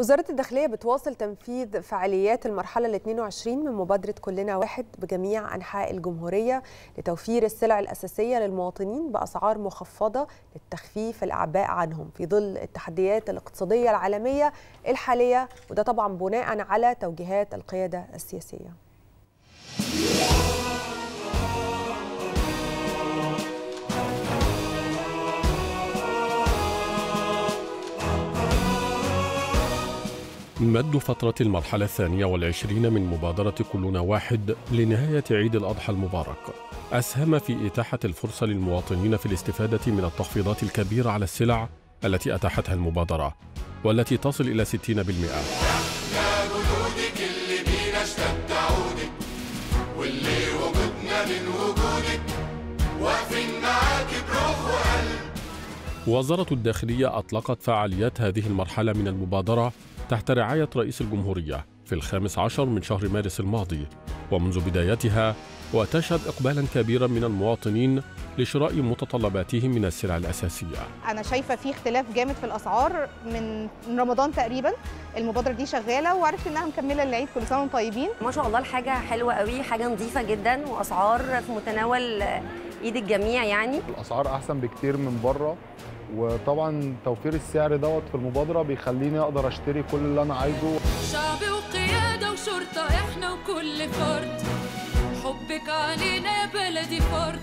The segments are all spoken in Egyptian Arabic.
وزارة الداخلية بتواصل تنفيذ فعاليات المرحلة ال 22 من مبادرة كلنا واحد بجميع أنحاء الجمهورية لتوفير السلع الأساسية للمواطنين بأسعار مخفضة للتخفيف الأعباء عنهم في ظل التحديات الاقتصادية العالمية الحالية وده طبعا بناء على توجيهات القيادة السياسية. مد فترة المرحلة الثانية والعشرين من مبادرة كلنا واحد لنهاية عيد الأضحى المبارك أسهم في إتاحة الفرصة للمواطنين في الاستفادة من التخفيضات الكبيرة على السلع التي أتاحتها المبادرة والتي تصل إلى 60% يا جدودك اللي بينا اشتد عودك واللي وجودنا من وجودك واقفين معاك بروح وقلب وزارة الداخلية أطلقت فعاليات هذه المرحلة من المبادرة تحت رعاية رئيس الجمهورية في الخامس عشر من شهر مارس الماضي ومنذ بدايتها وتشهد إقبالا كبيرا من المواطنين لشراء متطلباتهم من السلع الأساسية انا شايفه في اختلاف جامد في الاسعار من من رمضان تقريبا المبادره دي شغاله وعرفت انها مكمله للعيد كل سنه وانتم طيبين ما شاء الله الحاجة حلوة قوي حاجة نظيفة جدا وأسعار في متناول إيد الجميع يعني الاسعار احسن بكتير من بره وطبعا توفير السعر دوت في المبادره بيخليني اقدر اشتري كل اللي انا عايزه شعب وقيادة وشرطة احنا وكل فرد حبك علينا يا بلدي فرد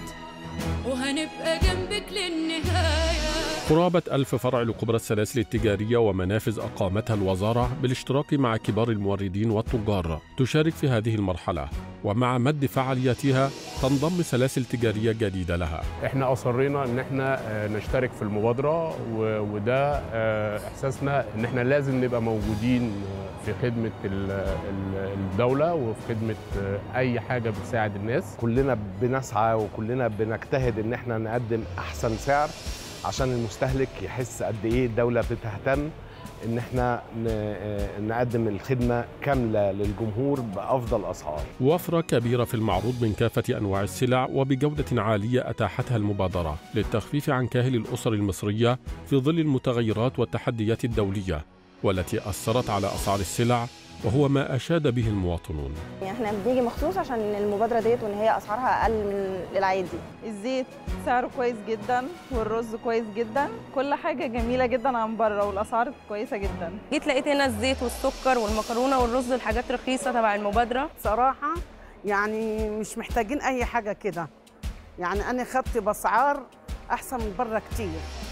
وهنبقى جنبك للنهاية قرابة ألف فرع لكبرى السلاسل التجارية ومنافذ أقامتها الوزارة بالاشتراك مع كبار الموردين والتجار تشارك في هذه المرحلة ومع مد فعالياتها تنضم سلاسل تجارية جديدة لها احنا اصرينا ان احنا آه، نشترك في المبادره و- وده آه، احساسنا ان احنا لازم نبقى موجودين آه، في خدمه ال- ال- الدوله وفي خدمه آه، اي حاجه بتساعد الناس كلنا بنسعى وكلنا بنجتهد ان احنا نقدم احسن سعر عشان المستهلك يحس قد ايه الدوله بتهتم ان احنا ن- نقدم الخدمه كامله للجمهور بافضل اسعار وفرة كبيرة في المعروض من كافة أنواع السلع وبجودة عالية أتاحتها المبادرة للتخفيف عن كاهل الأسر المصرية في ظل المتغيرات والتحديات الدولية والتي أثرت على أسعار السلع وهو ما أشاد به المواطنون يعني احنا بنيجي مخصوص عشان المبادره ديت وان هي اسعارها اقل من العادي الزيت سعره كويس جدا والرز كويس جدا كل حاجة جميلة جدا عن بره والأسعار كويسة جدا جيت لقيت هنا الزيت والسكر والمكرونة والرز الحاجات رخيصة تبع المبادرة صراحة يعني مش محتاجين أي حاجة كده يعني أنا خدت بأسعار أحسن من بره كتير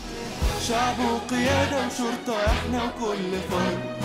شعب وقيادة وشرطة احنا وكل فرد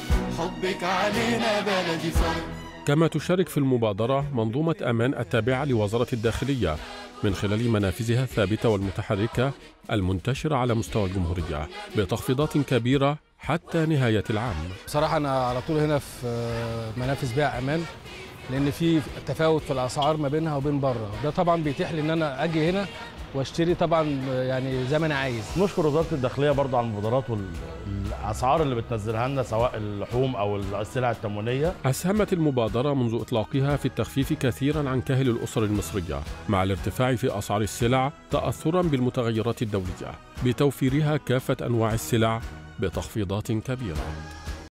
حبك علينا بلدي فرد كما تشارك في المبادرة منظومة أمان التابعة لوزارة الداخلية من خلال منافذها الثابتة والمتحركة المنتشرة على مستوى الجمهورية بتخفيضات كبيرة حتى نهاية العام بصراحة أنا على طول هنا في منافذ بيع أمان لأن في تفاوت في الأسعار ما بينها وبين بره ده طبعا بيتيح لي إن أنا أجي هنا واشتري طبعا يعني زي ما أنا عايز نشكر وزاره الداخليه برضو على المبادرات والاسعار اللي بتنزلها لنا سواء اللحوم او السلع التموينيه أسهمت المبادرة منذ إطلاقها في التخفيف كثيرا عن كاهل الأسر المصرية مع الارتفاع في أسعار السلع تأثرا بالمتغيرات الدولية بتوفيرها كافة أنواع السلع بتخفيضات كبيرة